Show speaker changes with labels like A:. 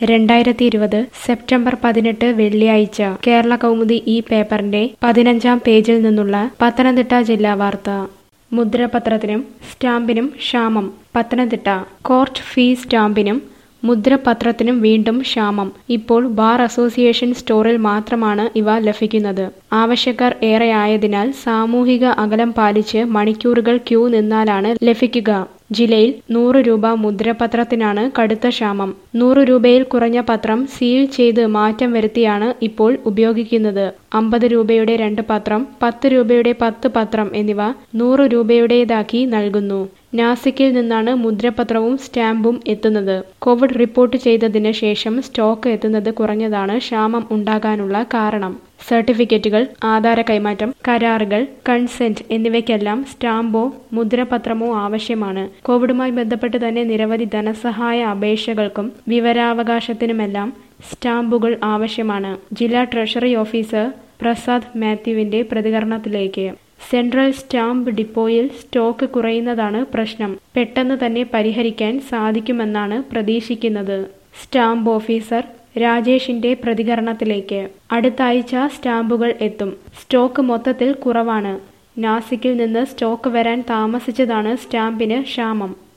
A: രണ്ടായിരത്തി ഇരുപത് സെപ്റ്റംബർ പതിനെട്ട് വെള്ളിയാഴ്ച കേരള കൗമുദി ഈ പേപ്പറിന്റെ പതിനഞ്ചാം പേജിൽ നിന്നുള്ള പത്തനംതിട്ട ജില്ലാ വാർത്ത മുദ്രപത്രത്തിനും സ്റ്റാമ്പിനും ക്ഷാമം പത്തനംതിട്ട കോർട്ട് ഫീ സ്റ്റാമ്പിനും മുദ്രപത്രത്തിനും വീണ്ടും ക്ഷാമം ഇപ്പോൾ ബാർ അസോസിയേഷൻ സ്റ്റോറിൽ മാത്രമാണ് ഇവ ലഭിക്കുന്നത് ആവശ്യക്കാർ ഏറെയായതിനാൽ സാമൂഹിക അകലം പാലിച്ച് മണിക്കൂറുകൾ ക്യൂ നിന്നാലാണ് ലഭിക്കുക ജില്ലയിൽ നൂറ് രൂപ മുദ്രപത്രത്തിനാണ് കടുത്ത ക്ഷാമം നൂറ് രൂപയിൽ കുറഞ്ഞ പത്രം സീൽ ചെയ്ത് മാറ്റം വരുത്തിയാണ് ഇപ്പോൾ ഉപയോഗിക്കുന്നത് അമ്പത് രൂപയുടെ രണ്ട് പത്രം പത്ത് രൂപയുടെ പത്ത് പത്രം എന്നിവ നൂറ് രൂപയുടേതാക്കി നൽകുന്നു നാസിക്കിൽ നിന്നാണ് മുദ്രപത്രവും സ്റ്റാമ്പും എത്തുന്നത് കോവിഡ് റിപ്പോർട്ട് ചെയ്തതിന് ശേഷം സ്റ്റോക്ക് എത്തുന്നത് കുറഞ്ഞതാണ് ക്ഷാമം ഉണ്ടാകാനുള്ള കാരണം സർട്ടിഫിക്കറ്റുകൾ ആധാര കൈമാറ്റം കരാറുകൾ കൺസെന്റ് എന്നിവയ്ക്കെല്ലാം സ്റ്റാമ്പോ മുദ്രപത്രമോ ആവശ്യമാണ് കോവിഡുമായി ബന്ധപ്പെട്ട് തന്നെ നിരവധി ധനസഹായ അപേക്ഷകൾക്കും വിവരാവകാശത്തിനുമെല്ലാം സ്റ്റാമ്പുകൾ ആവശ്യമാണ് ജില്ലാ ട്രഷറി ഓഫീസർ പ്രസാദ് മാത്യുവിന്റെ പ്രതികരണത്തിലേക്ക് സെൻട്രൽ സ്റ്റാമ്പ് ഡിപ്പോയിൽ സ്റ്റോക്ക് കുറയുന്നതാണ് പ്രശ്നം പെട്ടെന്ന് തന്നെ പരിഹരിക്കാൻ സാധിക്കുമെന്നാണ് പ്രതീക്ഷിക്കുന്നത് സ്റ്റാമ്പ് ഓഫീസർ രാജേഷിന്റെ പ്രതികരണത്തിലേക്ക് അടുത്ത ആഴ്ച സ്റ്റാമ്പുകൾ എത്തും സ്റ്റോക്ക് മൊത്തത്തിൽ കുറവാണ് നാസിക്കിൽ നിന്ന് സ്റ്റോക്ക് വരാൻ താമസിച്ചതാണ് സ്റ്റാമ്പിന് ക്ഷാമം